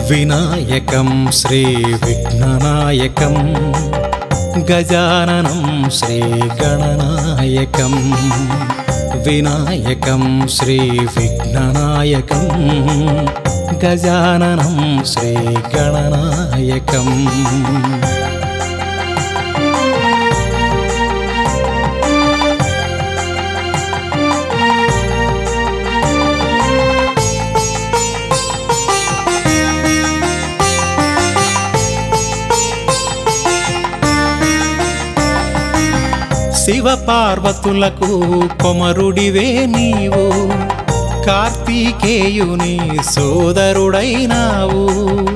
వినాయకం శ్రీ విఘ్ననాయకం గజాననం శ్రీ గణనాయకం వినాయకం శ్రీ విఘ్ననాయకం గజాననం శ్రీ గణనాయకం శివ పార్వతులకు కొమరుడివే నీవు కార్తీకేయుని సోదరుడైనావు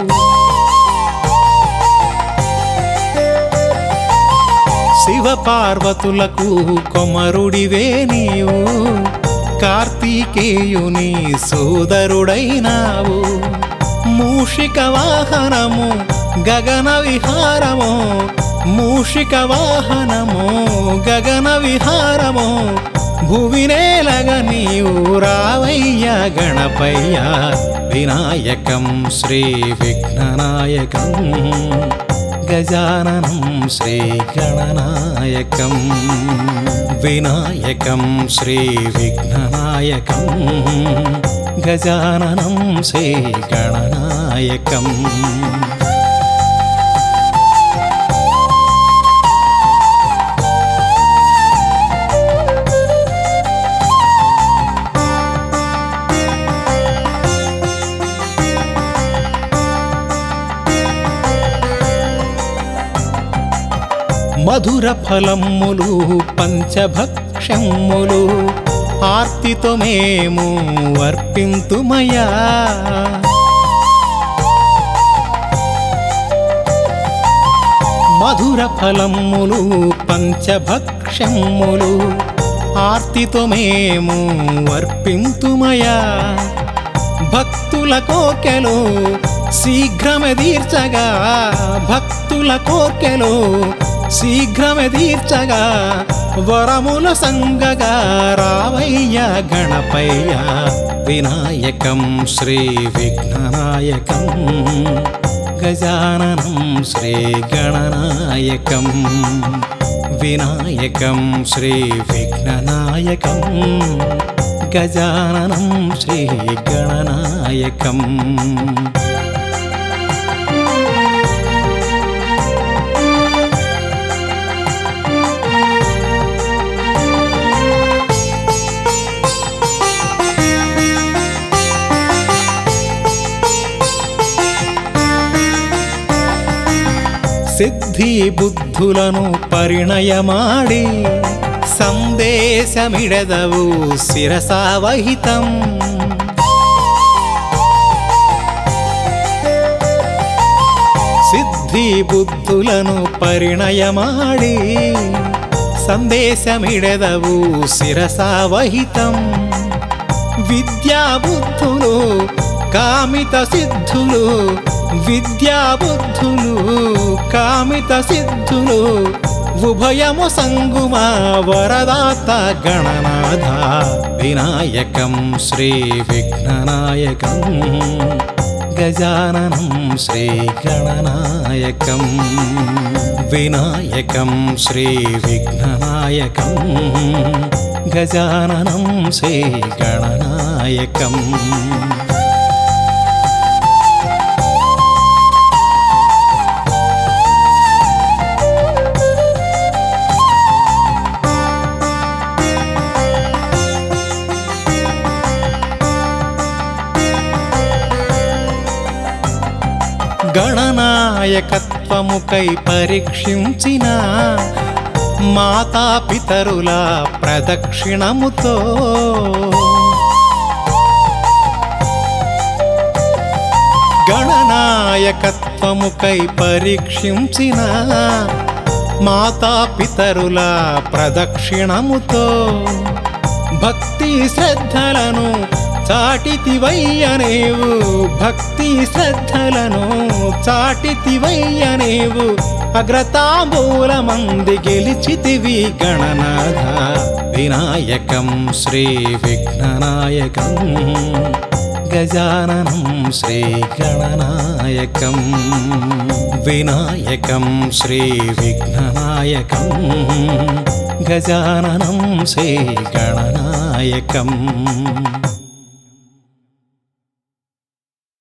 శివ పార్వతులకు కొమరుడివే నీవు కార్తీకేయుని సోదరుడైనావు మూషిక వాహనము గగన విహారము మూషిక వాహనము గగన విహారము భువినేలగ నీవు రావయ్య గణపయ్య వినాయకం శ్రీ విఘ్ననాయకం గజాననం శ్రీ గణనాయకం వినాయకం శ్రీ విఘ్ననాయకం గజాననం శ్రీ గణనాయకం మధుర ఫలములు పంచభక్షములు ఆర్తితో మేము అర్పింతుమయా మధుర ఫలములు పంచభక్షములు ఆర్తితో మేము అర్పింతుమయా భక్తుల కోర్కెలు శీఘ్రమే తీర్చగా భక్తుల కోర్కెలు శీఘ్రమే తీర్చగా వరముల సంగగా రావయ్య గణపయ్య వినాయకం శ్రీ విఘ్ననాయకం గజాననం శ్రీ గణనాయకం వినాయకం శ్రీ విఘ్ననాయకం గజాననం శ్రీ గణనాయకం సిద్ధి బుద్ధులను పరిణయమాడి సందేశమిడదవు శిరసావహితం సిద్ధి బుద్ధులను పరిణయమాడి సందేశమిడదవు శిరసావహితం విద్యా బుద్ధులు కామిత సిద్ధులు విద్యా బుద్ధులు కామిత సిద్ధులు ఉభయము సంగుమా వరదాత గణనాథ వినాయకం శ్రీ విఘ్ననాయకం గజాననం శ్రీ గణనాయకం వినాయకం శ్రీ విఘ్ననాయకం గజాననం శ్రీ గణనాయకం గణనాయకత్వముకై పరీక్షించిన మాతాపితరుల ప్రదక్షిణముతో గణనాయకత్వముకై పరీక్షించిన మాతాపితరుల ప్రదక్షిణముతో భక్తి శ్రద్ధలను చాటితివయ్యనేవు భక్తి శ్రద్ధలను చాటితివయ్యనేవు అగ్రతాంబూలమంది గెలిచితివి గణనాథ వినాయకం శ్రీ విఘ్ననాయకం గజాననం శ్రీగణనాయకం వినాయకం శ్రీవిఘ్ననాయకం గజాననం శ్రీగణనాయకం